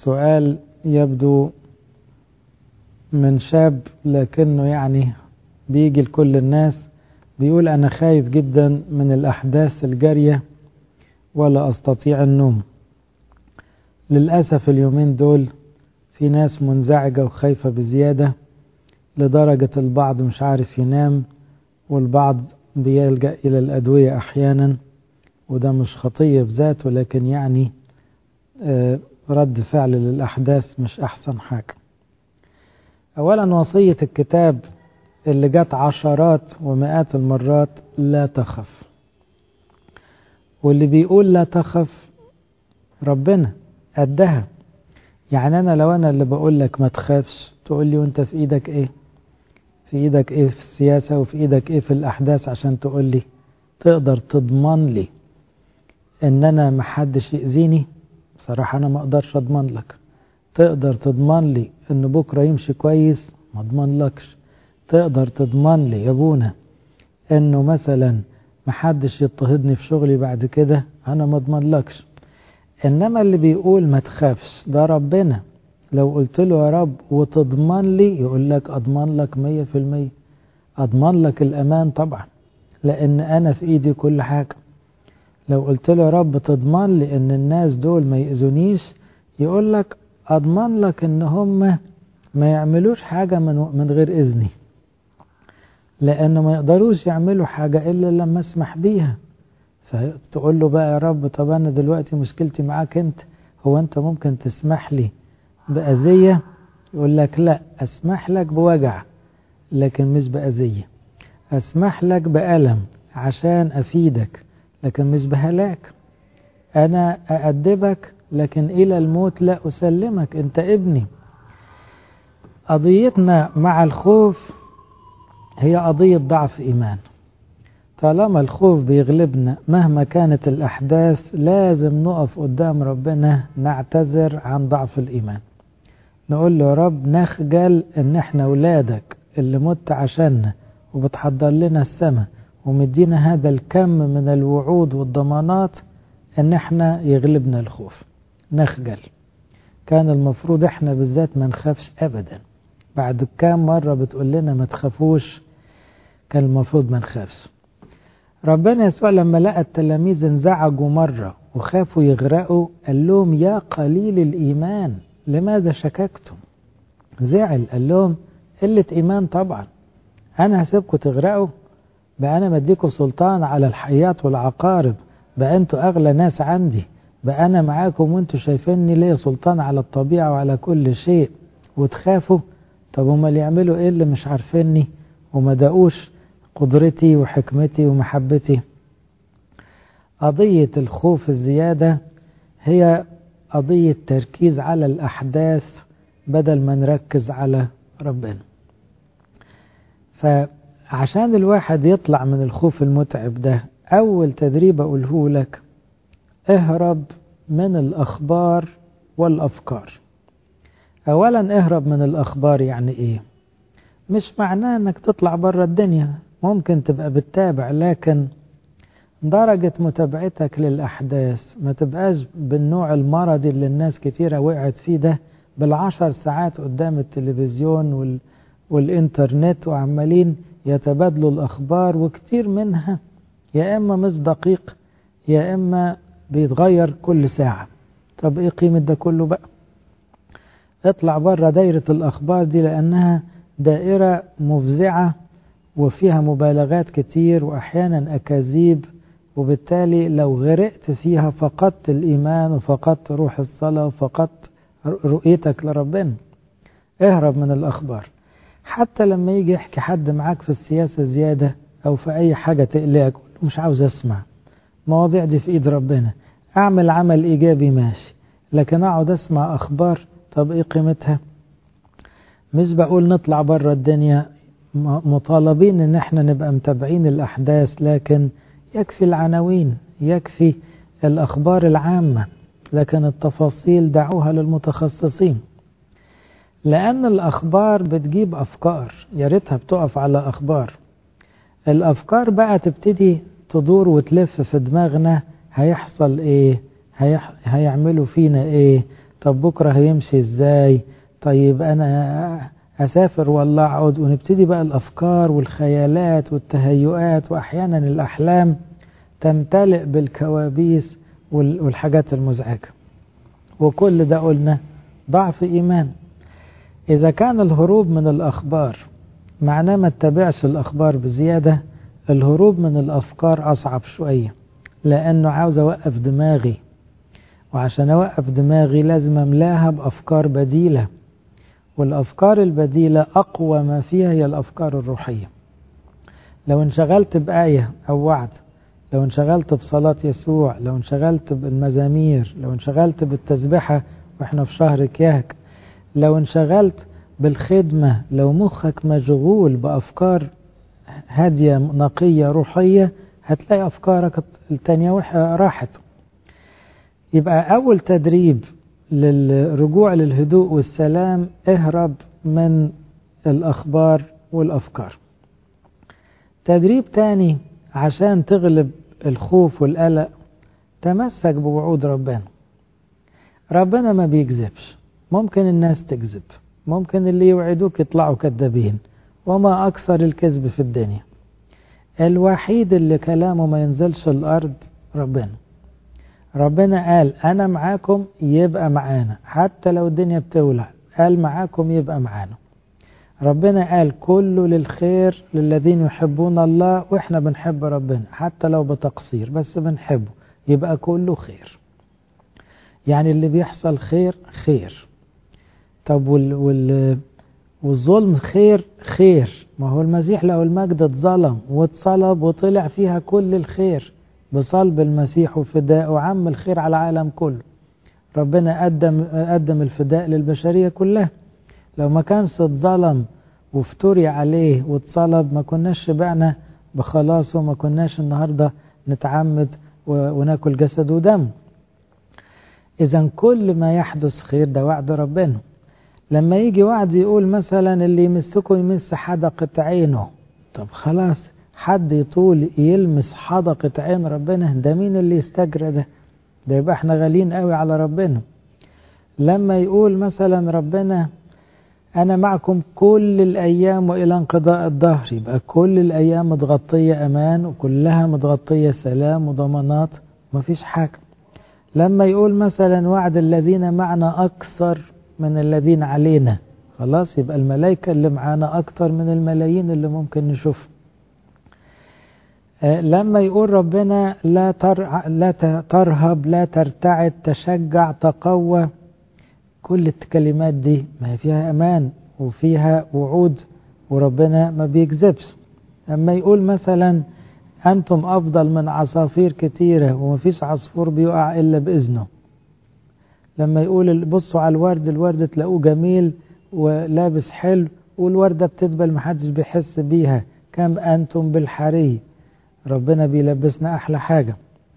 سؤال يبدو من شاب لكنه يعني بيجي لكل الناس بيقول أنا خايف جدا من الأحداث الجارية ولا أستطيع النوم للأسف اليومين دول في ناس منزعجة وخايفة بزيادة لدرجة البعض مش عارف ينام والبعض بيلجأ إلى الأدوية أحيانا وده مش خطية بذاته لكن يعني رد فعل للأحداث مش أحسن حاجة أولا وصية الكتاب اللي جت عشرات ومئات المرات لا تخف واللي بيقول لا تخف ربنا قدها يعني أنا لو أنا اللي بقول لك ما تخافش تقول لي وأنت في إيدك إيه في إيدك إيه في السياسة وفي إيدك إيه في الأحداث عشان تقول لي تقدر تضمن لي إن أنا محدش يأذيني بصراحة أنا ما أقدرش أضمن لك تقدر تضمن لي إن بكرة يمشي كويس ما أضمن لكش تقدر تضمن لي يا ابونا إنه مثلا محدش يضطهدني في شغلي بعد كده أنا ما أضمن لكش إنما اللي بيقول ما تخافش ده ربنا لو قلت له يا رب وتضمن لي يقول لك أضمن لك مية في المية أضمن لك الأمان طبعا لأن أنا في إيدي كل حاجة لو قلت له يا رب تضمن لي ان الناس دول ما يأذونيش يقول لك اضمن لك ان هم ما يعملوش حاجة من, من غير اذني لانه ما يقدروش يعملوا حاجة الا لما اسمح بيها فتقول له بقى يا رب طب انا دلوقتي مشكلتي معاك انت هو انت ممكن تسمح لي بأذية يقول لك لا اسمح لك بوجع لكن مش بأذية اسمح لك بألم عشان افيدك لكن مش بهلاك أنا أأدبك لكن إلى الموت لا أسلمك أنت ابني قضيتنا مع الخوف هي قضية ضعف إيمان طالما الخوف بيغلبنا مهما كانت الأحداث لازم نقف قدام ربنا نعتذر عن ضعف الإيمان نقول له يا رب نخجل ان احنا ولادك اللي مت عشاننا وبتحضر لنا السماء ومدينا هذا الكم من الوعود والضمانات ان احنا يغلبنا الخوف نخجل كان المفروض احنا بالذات ما نخافش ابدا بعد كام مرة بتقول لنا ما تخافوش كان المفروض ما نخافش ربنا يسوع لما لقى التلاميذ انزعجوا مرة وخافوا يغرقوا قال لهم يا قليل الإيمان لماذا شككتم زعل قال لهم قلة إيمان طبعا أنا هسيبكم تغرقوا بقى أنا مديكم سلطان على الحيات والعقارب بقى أنتوا أغلى ناس عندي بقى أنا معاكم وأنتوا شايفيني ليا سلطان على الطبيعة وعلى كل شيء وتخافوا طب هما اللي يعملوا إيه اللي مش عارفيني وما دقوش قدرتي وحكمتي ومحبتي قضية الخوف الزيادة هي قضية تركيز على الأحداث بدل ما نركز على ربنا فعشان الواحد يطلع من الخوف المتعب ده أول تدريب أقوله لك اهرب من الأخبار والأفكار أولا اهرب من الأخبار يعني إيه مش معناه أنك تطلع بره الدنيا ممكن تبقى بتتابع لكن درجة متابعتك للأحداث ما تبقاش بالنوع المرضي اللي الناس كتيرة وقعت فيه ده بالعشر ساعات قدام التلفزيون وال... والإنترنت وعمالين يتبادلوا الأخبار وكتير منها يا إما مش دقيق يا إما بيتغير كل ساعة طب إيه قيمة ده كله بقى اطلع بره دايرة الأخبار دي لأنها دائرة مفزعة وفيها مبالغات كتير وأحيانا أكاذيب وبالتالي لو غرقت فيها فقدت الإيمان وفقدت روح الصلاة وفقدت رؤيتك لربنا اهرب من الأخبار حتى لما يجي يحكي حد معاك في السياسة زيادة أو في أي حاجة تقلقك مش عاوز أسمع مواضيع دي في إيد ربنا أعمل عمل إيجابي ماشي لكن أقعد أسمع أخبار طب إيه قيمتها مش بقول نطلع بره الدنيا مطالبين ان احنا نبقى متابعين الاحداث لكن يكفي العناوين يكفي الاخبار العامة لكن التفاصيل دعوها للمتخصصين لان الاخبار بتجيب افكار يا ريتها بتقف على اخبار الافكار بقى تبتدي تدور وتلف في دماغنا هيحصل ايه هيح... هيعملوا فينا ايه طب بكرة هيمشي ازاي طيب انا اسافر ولا اقعد ونبتدي بقى الافكار والخيالات والتهيؤات واحيانا الاحلام تمتلئ بالكوابيس والحاجات المزعجة وكل ده قلنا ضعف ايمان اذا كان الهروب من الاخبار معناه ما اتبعش الاخبار بزيادة الهروب من الافكار اصعب شوية لانه عاوز اوقف دماغي وعشان اوقف دماغي لازم املاها بافكار بديله والأفكار البديلة أقوى ما فيها هي الأفكار الروحية لو انشغلت بآية أو وعد لو انشغلت بصلاة يسوع لو انشغلت بالمزامير لو انشغلت بالتسبحة وإحنا في شهر كياك لو انشغلت بالخدمة لو مخك مشغول بأفكار هادية نقية روحية هتلاقي أفكارك التانية راحت يبقى أول تدريب للرجوع للهدوء والسلام اهرب من الأخبار والأفكار تدريب تاني عشان تغلب الخوف والقلق تمسك بوعود ربنا ربنا ما بيكذبش ممكن الناس تكذب ممكن اللي يوعدوك يطلعوا كذابين وما أكثر الكذب في الدنيا الوحيد اللي كلامه ما ينزلش الأرض ربنا ربنا قال أنا معاكم يبقى معانا حتى لو الدنيا بتولع قال معاكم يبقى معانا ربنا قال كله للخير للذين يحبون الله وإحنا بنحب ربنا حتى لو بتقصير بس بنحبه يبقى كله خير يعني اللي بيحصل خير خير طب وال وال والظلم خير خير ما هو المسيح له المجد اتظلم واتصلب وطلع فيها كل الخير بصلب المسيح وفداء وعم الخير على العالم كله ربنا قدم قدم الفداء للبشرية كلها لو ما كانش اتظلم وافتري عليه واتصلب ما كناش شبعنا بخلاصه ما كناش النهاردة نتعمد وناكل جسد ودم إذا كل ما يحدث خير ده وعد ربنا لما يجي وعد يقول مثلا اللي يمسكه يمس حدقة عينه طب خلاص حد يطول يلمس حدقة عين ربنا ده مين اللي يستجرى ده ده يبقى احنا غاليين قوي على ربنا لما يقول مثلا ربنا أنا معكم كل الأيام وإلى انقضاء الدهر يبقى كل الأيام متغطية أمان وكلها متغطية سلام وضمانات مفيش حاجة لما يقول مثلا وعد الذين معنا أكثر من الذين علينا خلاص يبقى الملائكة اللي معانا أكثر من الملايين اللي ممكن نشوف لما يقول ربنا لا لا ترهب لا ترتعد تشجع تقوى كل الكلمات دي ما هي فيها امان وفيها وعود وربنا ما بيكذبش اما يقول مثلا انتم افضل من عصافير كتيره وما فيش عصفور بيقع الا باذنه لما يقول بصوا على الورد الورد تلاقوه جميل ولابس حلو والورده بتدبل محدش بيحس بيها كم انتم بالحري ربنا بيلبسنا احلى حاجه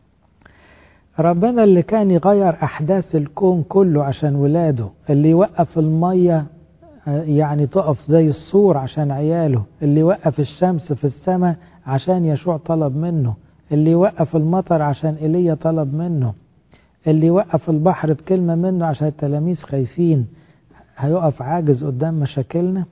ربنا اللي كان يغير أحداث الكون كله عشان ولاده اللي يوقف المية يعني تقف زي السور عشان عياله اللي يوقف الشمس في السماء عشان يشوع طلب منه اللي يوقف المطر عشان إيليا طلب منه اللي يوقف البحر بكلمة منه عشان التلاميذ خايفين هيقف عاجز قدام مشاكلنا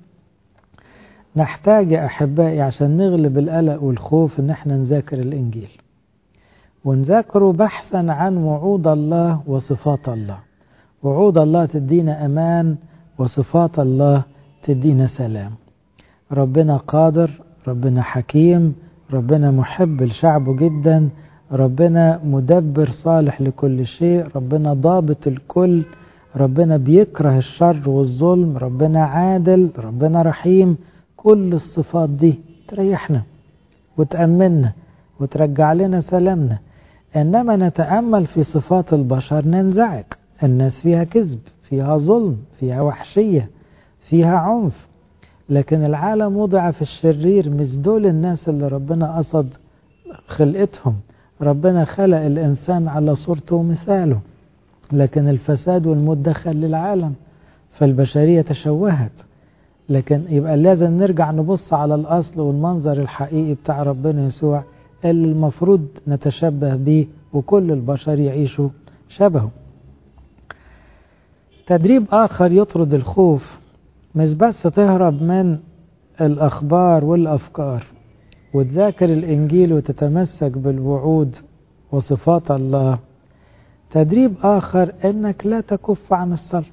نحتاج يا أحبائي عشان نغلب القلق والخوف إن احنا نذاكر الإنجيل ونذاكره بحثا عن وعود الله وصفات الله وعود الله تدينا امان وصفات الله تدينا سلام ربنا قادر ربنا حكيم ربنا محب لشعبه جدا ربنا مدبر صالح لكل شيء ربنا ضابط الكل ربنا بيكره الشر والظلم ربنا عادل ربنا رحيم كل الصفات دي تريحنا وتأمنا وترجع لنا سلامنا إنما نتأمل في صفات البشر ننزعج الناس فيها كذب فيها ظلم فيها وحشية فيها عنف لكن العالم وضع في الشرير مش دول الناس اللي ربنا قصد خلقتهم ربنا خلق الإنسان على صورته ومثاله لكن الفساد والموت دخل للعالم فالبشرية تشوهت لكن يبقى لازم نرجع نبص على الأصل والمنظر الحقيقي بتاع ربنا يسوع اللي المفروض نتشبه به وكل البشر يعيشوا شبهه تدريب آخر يطرد الخوف مش بس تهرب من الأخبار والأفكار وتذاكر الإنجيل وتتمسك بالوعود وصفات الله تدريب آخر أنك لا تكف عن الصلاة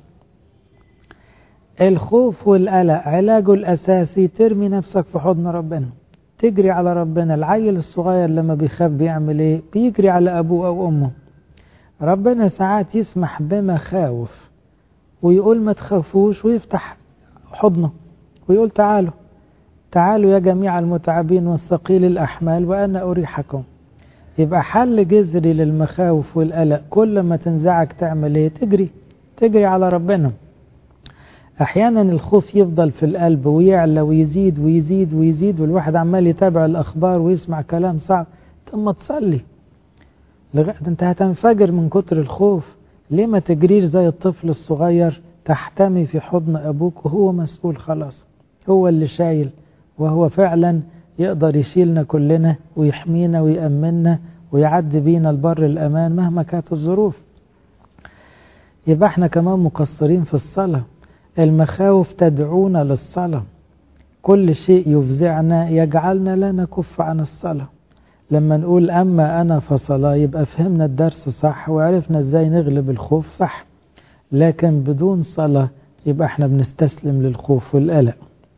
الخوف والقلق علاجه الأساسي ترمي نفسك في حضن ربنا تجري على ربنا العيل الصغير لما بيخاف بيعمل ايه بيجري على أبوه أو أمه ربنا ساعات يسمح بمخاوف ويقول ما تخافوش ويفتح حضنه ويقول تعالوا تعالوا يا جميع المتعبين والثقيل الأحمال وأنا أريحكم يبقى حل جذري للمخاوف والقلق كل ما تنزعج تعمل ايه تجري تجري على ربنا احيانا الخوف يفضل في القلب ويعلى ويزيد ويزيد ويزيد والواحد عمال يتابع الاخبار ويسمع كلام صعب ثم تصلي لغايه انت هتنفجر من كتر الخوف ليه ما تجريش زي الطفل الصغير تحتمي في حضن ابوك وهو مسؤول خلاص هو اللي شايل وهو فعلا يقدر يشيلنا كلنا ويحمينا ويأمننا ويعدي بينا البر الأمان مهما كانت الظروف يبقى احنا كمان مقصرين في الصلاة المخاوف تدعونا للصلاة كل شيء يفزعنا يجعلنا لا نكف عن الصلاة لما نقول أما أنا فصلاة يبقى فهمنا الدرس صح وعرفنا ازاي نغلب الخوف صح لكن بدون صلاة يبقى احنا بنستسلم للخوف والقلق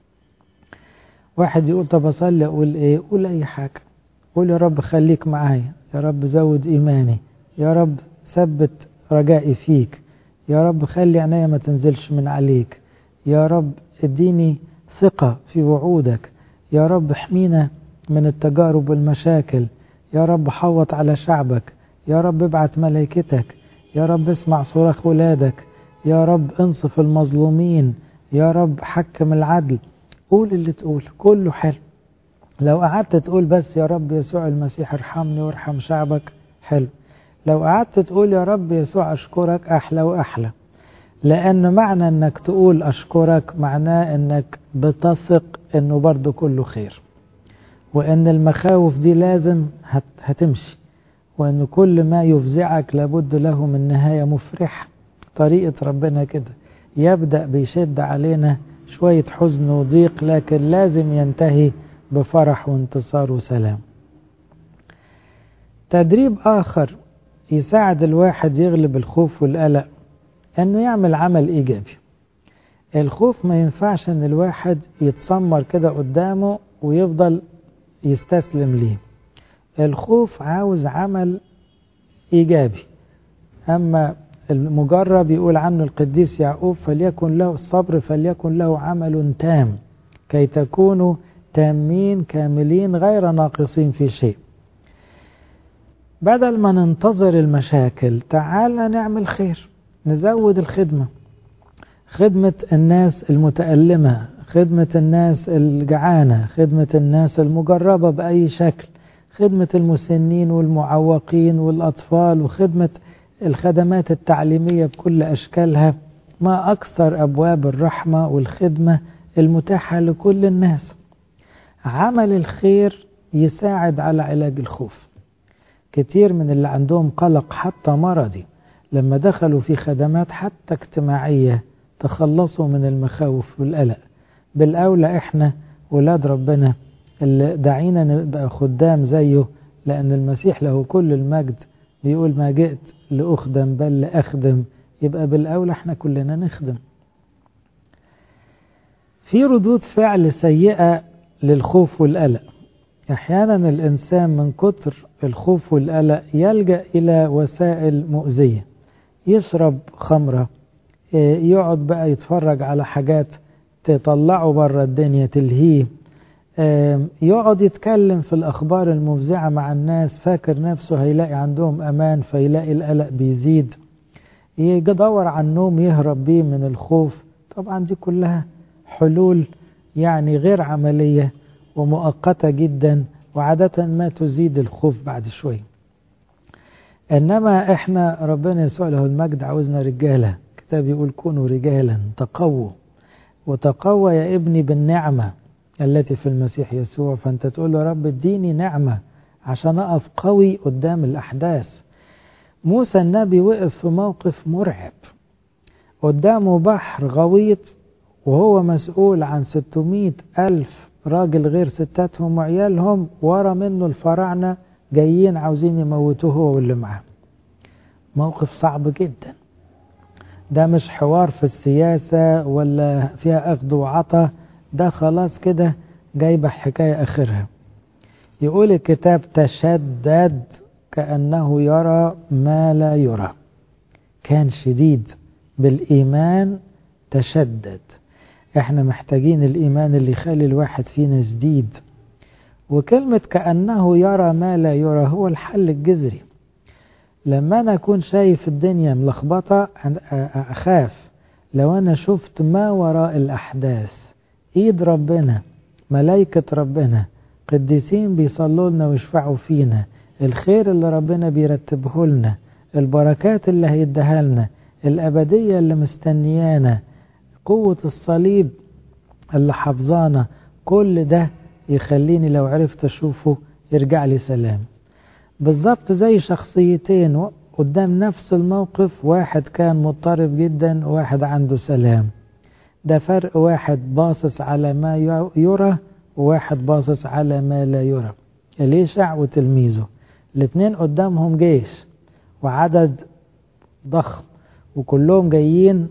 واحد يقول طب اصلي اقول ايه قول اي حاجه قول يا رب خليك معايا يا رب زود ايماني يا رب ثبت رجائي فيك يا رب خلي عينيا ما تنزلش من عليك يا رب اديني ثقه في وعودك يا رب احمينا من التجارب والمشاكل يا رب حوط على شعبك يا رب ابعت ملائكتك يا رب اسمع صراخ ولادك يا رب انصف المظلومين يا رب حكم العدل قول اللي تقول كله حلو لو قعدت تقول بس يا رب يسوع المسيح ارحمني وارحم شعبك حلو لو قعدت تقول يا رب يسوع اشكرك احلى واحلى لان معنى انك تقول اشكرك معناه انك بتثق انه برضه كله خير وان المخاوف دي لازم هت هتمشي وان كل ما يفزعك لابد له من نهاية مفرحة طريقة ربنا كده يبدأ بيشد علينا شوية حزن وضيق لكن لازم ينتهي بفرح وانتصار وسلام تدريب آخر يساعد الواحد يغلب الخوف والقلق أنه يعمل عمل إيجابي الخوف ما ينفعش أن الواحد يتسمر كده قدامه ويفضل يستسلم ليه الخوف عاوز عمل إيجابي أما المجرب يقول عنه القديس يعقوب فليكن له الصبر فليكن له عمل تام كي تكونوا تامين كاملين غير ناقصين في شيء بدل ما ننتظر المشاكل تعالى نعمل خير نزود الخدمة خدمة الناس المتألمة خدمة الناس الجعانة خدمة الناس المجربة بأي شكل خدمة المسنين والمعوقين والأطفال وخدمة الخدمات التعليمية بكل أشكالها ما أكثر أبواب الرحمة والخدمة المتاحة لكل الناس عمل الخير يساعد على علاج الخوف كتير من اللي عندهم قلق حتى مرضي لما دخلوا في خدمات حتى اجتماعية تخلصوا من المخاوف والقلق بالأولى إحنا ولاد ربنا اللي دعينا نبقى خدام زيه لأن المسيح له كل المجد بيقول ما جئت لأخدم بل لأخدم يبقى بالأولى احنا كلنا نخدم في ردود فعل سيئة للخوف والقلق أحيانا الإنسان من كتر الخوف والقلق يلجأ إلى وسائل مؤذية يشرب خمرة يقعد بقى يتفرج على حاجات تطلعه بره الدنيا تلهيه يقعد يتكلم في الأخبار المفزعة مع الناس فاكر نفسه هيلاقي عندهم أمان فيلاقي القلق بيزيد يدور على النوم يهرب بيه من الخوف طبعا دي كلها حلول يعني غير عملية ومؤقتة جدا وعادة ما تزيد الخوف بعد شوية إنما إحنا ربنا يسوع له المجد عاوزنا رجالة كتاب يقول كونوا رجالا تقووا وتقوى يا ابني بالنعمة التي في المسيح يسوع فأنت تقول له رب اديني نعمة عشان أقف قوي قدام الأحداث موسى النبي وقف في موقف مرعب قدامه بحر غويط وهو مسؤول عن 600 ألف راجل غير ستاتهم وعيالهم ورا منه الفراعنة جايين عاوزين يموتوه هو واللي معاه موقف صعب جدا ده مش حوار في السياسة ولا فيها أخذ وعطا ده خلاص كده جايبة حكاية آخرها يقول الكتاب تشدد كأنه يرى ما لا يرى كان شديد بالإيمان تشدد احنا محتاجين الإيمان اللي يخلي الواحد فينا شديد وكلمة كأنه يرى ما لا يرى هو الحل الجذري لما أنا أكون شايف الدنيا ملخبطة أخاف لو أنا شفت ما وراء الأحداث إيد ربنا ملايكة ربنا قديسين بيصلوا لنا ويشفعوا فينا الخير اللي ربنا بيرتبه لنا البركات اللي هيديها لنا الأبدية اللي مستنيانا قوة الصليب اللي حفظانا كل ده يخليني لو عرفت أشوفه يرجع لي سلام بالظبط زي شخصيتين قدام نفس الموقف واحد كان مضطرب جدا وواحد عنده سلام ده فرق واحد باصص على ما يرى وواحد باصص على ما لا يرى اليشع وتلميذه الاثنين قدامهم جيش وعدد ضخم وكلهم جايين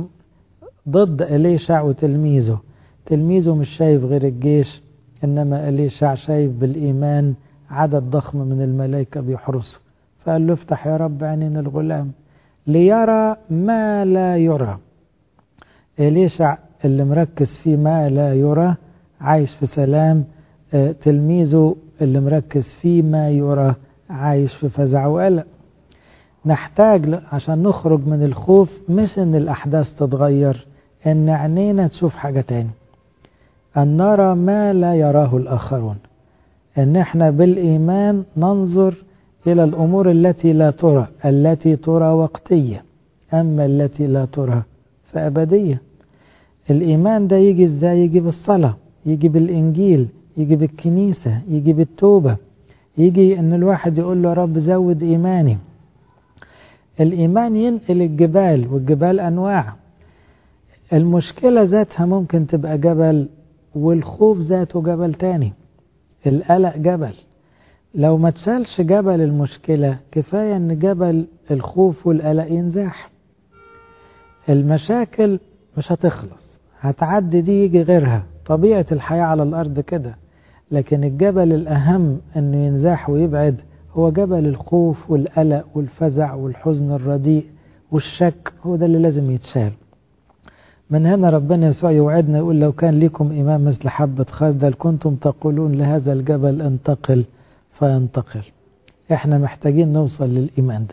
ضد إليشع وتلميذه تلميذه مش شايف غير الجيش إنما إليشع شايف بالإيمان عدد ضخم من الملائكة بيحرسه فقال له افتح يا رب عينين الغلام ليرى ما لا يرى إليشع اللي مركز في ما لا يرى عايش في سلام تلميذه اللي مركز في ما يرى عايش في فزع وقلق نحتاج عشان نخرج من الخوف مش ان الاحداث تتغير ان عينينا تشوف حاجة تاني ان نرى ما لا يراه الاخرون ان احنا بالايمان ننظر الى الامور التي لا ترى التي ترى وقتية اما التي لا ترى فابدية الايمان ده يجي ازاي يجي بالصلاة يجي بالانجيل يجي بالكنيسة يجي بالتوبة يجي ان الواحد يقول له رب زود ايماني الإيمان ينقل الجبال والجبال أنواع المشكلة ذاتها ممكن تبقى جبل والخوف ذاته جبل تاني القلق جبل لو ما تشالش جبل المشكلة كفاية ان جبل الخوف والقلق ينزاح المشاكل مش هتخلص هتعدي دي يجي غيرها طبيعة الحياة على الأرض كده لكن الجبل الأهم أنه ينزاح ويبعد هو جبل الخوف والقلق والفزع والحزن الرديء والشك هو ده اللي لازم يتشال من هنا ربنا يسوع يوعدنا يقول لو كان لكم إمام مثل حبة خردل كنتم تقولون لهذا الجبل انتقل فينتقل احنا محتاجين نوصل للإيمان ده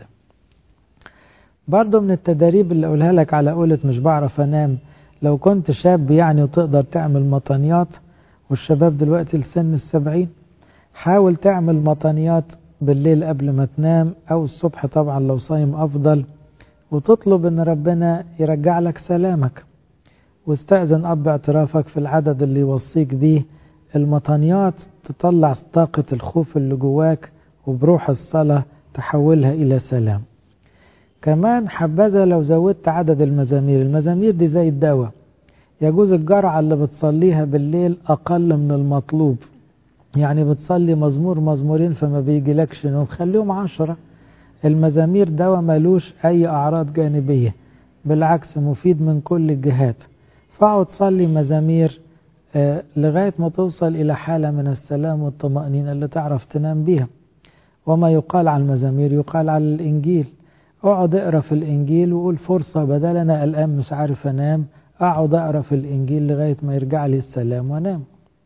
برضو من التدريب اللي أقولها لك على قولة مش بعرف أنام لو كنت شاب يعني وتقدر تعمل مطانيات والشباب دلوقتي لسن السبعين حاول تعمل مطانيات بالليل قبل ما تنام أو الصبح طبعا لو صايم أفضل وتطلب أن ربنا يرجع لك سلامك واستأذن أب اعترافك في العدد اللي يوصيك بيه المطانيات تطلع طاقة الخوف اللي جواك وبروح الصلاة تحولها إلى سلام كمان حبذا لو زودت عدد المزامير المزامير دي زي الدواء يجوز الجرعة اللي بتصليها بالليل أقل من المطلوب يعني بتصلي مزمور مزمورين فما بيجيلكش نوم خليهم عشرة المزامير دواء ملوش أي أعراض جانبية بالعكس مفيد من كل الجهات فاقعد تصلي مزامير آه لغاية ما توصل إلى حالة من السلام والطمأنينة اللي تعرف تنام بيها وما يقال على المزامير يقال على الإنجيل اقعد اقرا في الإنجيل وقول فرصة بدل أنا قلقان مش عارف أنام أقعد أقرا في الإنجيل لغاية ما يرجع لي السلام وأنام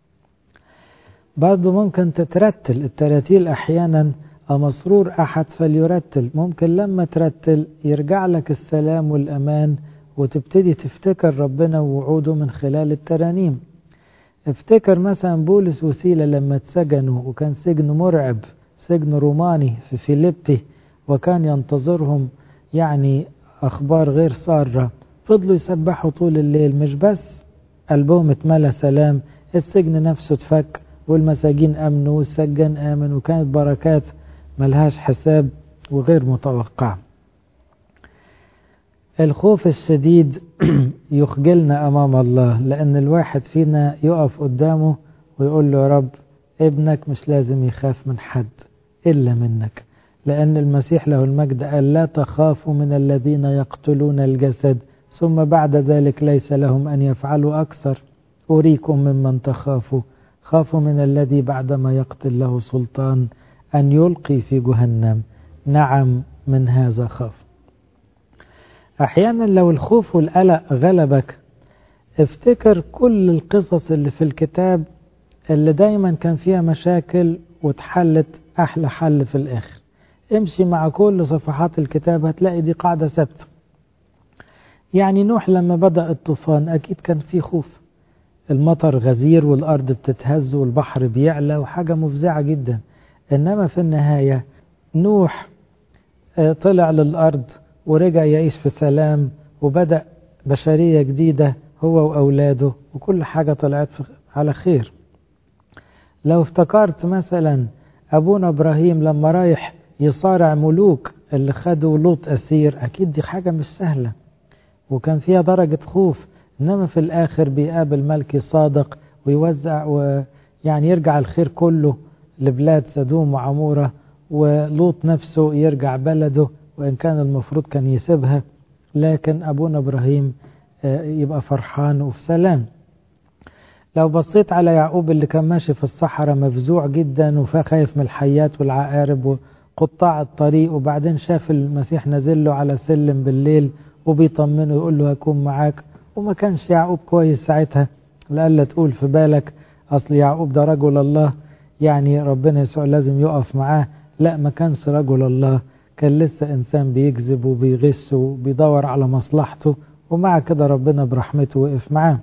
برضه ممكن تترتل التراتيل أحيانا مسرور أحد فليرتل ممكن لما ترتل يرجع لك السلام والأمان وتبتدي تفتكر ربنا ووعوده من خلال الترانيم افتكر مثلا بولس وسيلة لما اتسجنوا وكان سجن مرعب سجن روماني في فيليبي وكان ينتظرهم يعني أخبار غير سارة فضلوا يسبحوا طول الليل مش بس قلبهم اتملى سلام السجن نفسه اتفك والمساجين أمنوا والسجان آمن وكانت بركات ملهاش حساب وغير متوقعة الخوف الشديد يخجلنا أمام الله لأن الواحد فينا يقف قدامه ويقول له يا رب ابنك مش لازم يخاف من حد إلا منك لأن المسيح له المجد قال لا تخافوا من الذين يقتلون الجسد ثم بعد ذلك ليس لهم أن يفعلوا أكثر أريكم ممن تخافوا خافوا من الذي بعدما يقتل له سلطان أن يلقي في جهنم نعم من هذا خاف أحيانا لو الخوف والقلق غلبك افتكر كل القصص اللي في الكتاب اللي دايما كان فيها مشاكل واتحلت أحلى حل في الآخر امشي مع كل صفحات الكتاب هتلاقي دي قاعدة ثابتة يعني نوح لما بدأ الطوفان أكيد كان فيه خوف المطر غزير والأرض بتتهز والبحر بيعلى وحاجة مفزعة جدا إنما في النهاية نوح طلع للأرض ورجع يعيش في سلام وبدأ بشرية جديدة هو وأولاده وكل حاجة طلعت على خير لو افتكرت مثلا أبونا إبراهيم لما رايح يصارع ملوك اللي خدوا لوط أسير أكيد دي حاجة مش سهلة وكان فيها درجة خوف إنما في الآخر بيقابل ملكي صادق ويوزع ويعني يرجع الخير كله لبلاد سدوم وعمورة ولوط نفسه يرجع بلده وإن كان المفروض كان يسيبها لكن أبونا إبراهيم يبقى فرحان وفي سلام لو بصيت على يعقوب اللي كان ماشي في الصحراء مفزوع جدا وخايف من الحيات والعقارب وقطاع الطريق وبعدين شاف المسيح نازل له على سلم بالليل وبيطمنه يقول له هكون معاك وما كانش يعقوب كويس ساعتها لألا تقول في بالك أصل يعقوب ده رجل الله يعني ربنا يسوع لازم يقف معاه لا ما كانش رجل الله كان لسه إنسان بيكذب وبيغش وبيدور على مصلحته ومع كده ربنا برحمته وقف معاه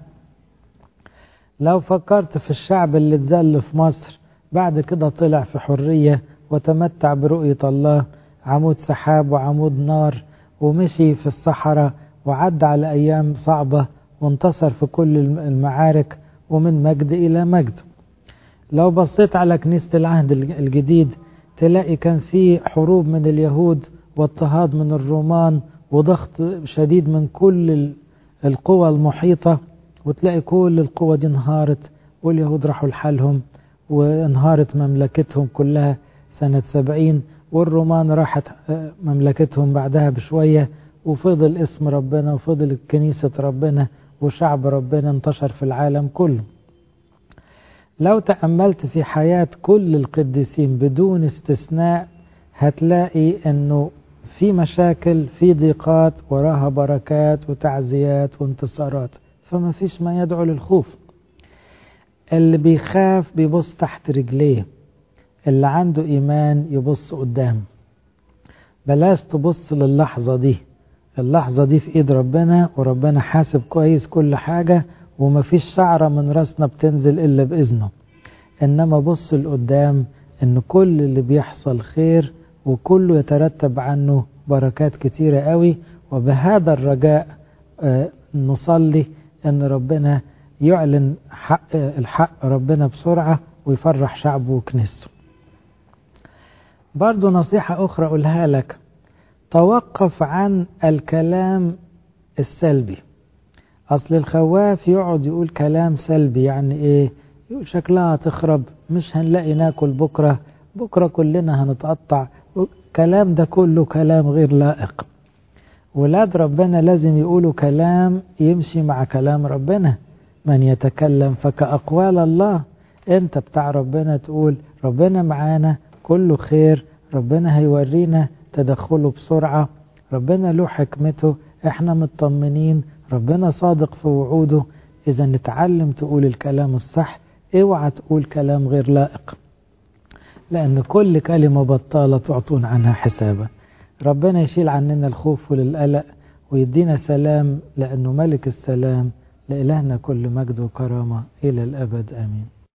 لو فكرت في الشعب اللي اتذل في مصر بعد كده طلع في حرية وتمتع برؤية الله عمود سحاب وعمود نار ومشي في الصحراء وعدى على أيام صعبة وانتصر في كل المعارك ومن مجد إلى مجد لو بصيت على كنيسة العهد الجديد تلاقي كان في حروب من اليهود واضطهاد من الرومان وضغط شديد من كل القوى المحيطة وتلاقي كل القوى دي انهارت واليهود راحوا لحالهم وانهارت مملكتهم كلها سنة سبعين والرومان راحت مملكتهم بعدها بشوية وفضل اسم ربنا وفضل كنيسة ربنا وشعب ربنا انتشر في العالم كله لو تأملت في حياة كل القديسين بدون استثناء هتلاقي انه في مشاكل في ضيقات وراها بركات وتعزيات وانتصارات فما فيش ما يدعو للخوف اللي بيخاف بيبص تحت رجليه اللي عنده إيمان يبص قدام بلاش تبص للحظة دي اللحظة دي في إيد ربنا وربنا حاسب كويس كل حاجة ومفيش شعرة من راسنا بتنزل إلا بإذنه إنما بص لقدام إن كل اللي بيحصل خير وكله يترتب عنه بركات كتيرة قوي وبهذا الرجاء نصلي ان ربنا يعلن حق الحق ربنا بسرعة ويفرح شعبه وكنيسته برضو نصيحة أخرى أقولها لك توقف عن الكلام السلبي أصل الخواف يقعد يقول كلام سلبي يعني إيه يقول شكلها تخرب مش هنلاقي ناكل بكرة بكرة كلنا هنتقطع الكلام ده كله كلام غير لائق ولاد ربنا لازم يقولوا كلام يمشي مع كلام ربنا من يتكلم فكأقوال الله انت بتاع ربنا تقول ربنا معانا كله خير ربنا هيورينا تدخله بسرعة ربنا له حكمته احنا مطمنين ربنا صادق في وعوده اذا نتعلم تقول الكلام الصح اوعى تقول كلام غير لائق لان كل كلمة بطالة تعطون عنها حسابا ربنا يشيل عننا الخوف والقلق ويدينا سلام لأنه ملك السلام لإلهنا كل مجد وكرامة إلى الأبد آمين